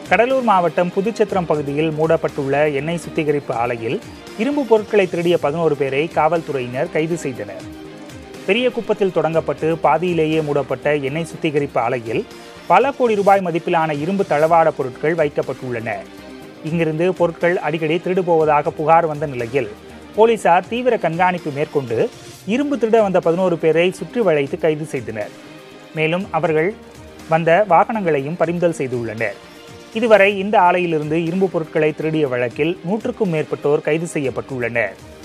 கடலூர் மாவட்டம் புதுச்சத்திரம் பகுதியில் மூடப்பட்டுள்ள எண்ணெய் சுத்திகரிப்பு ஆலையில் இரும்பு பொருட்களை திருடிய பதினோரு பேரை காவல்துறையினர் கைது செய்தனர் பெரிய குப்பத்தில் தொடங்கப்பட்டு பாதியிலேயே மூடப்பட்ட எண்ணெய் சுத்திகரிப்பு ஆலையில் பல கோடி ரூபாய் மதிப்பிலான இரும்பு தளவாட பொருட்கள் வைக்கப்பட்டுள்ளன இங்கிருந்து பொருட்கள் அடிக்கடி திருடு போவதாக புகார் வந்த நிலையில் போலீசார் தீவிர கண்காணிப்பு மேற்கொண்டு இரும்பு திருட வந்த பதினோரு பேரை சுற்றி வளைத்து கைது செய்தனர் மேலும் அவர்கள் வந்த வாகனங்களையும் பறிமுதல் செய்துள்ளனர் இதுவரை இந்த ஆலையிலிருந்து இரும்பு பொருட்களை திருடிய வழக்கில் நூற்றுக்கும் மேற்பட்டோர் கைது செய்யப்பட்டுள்ளனர்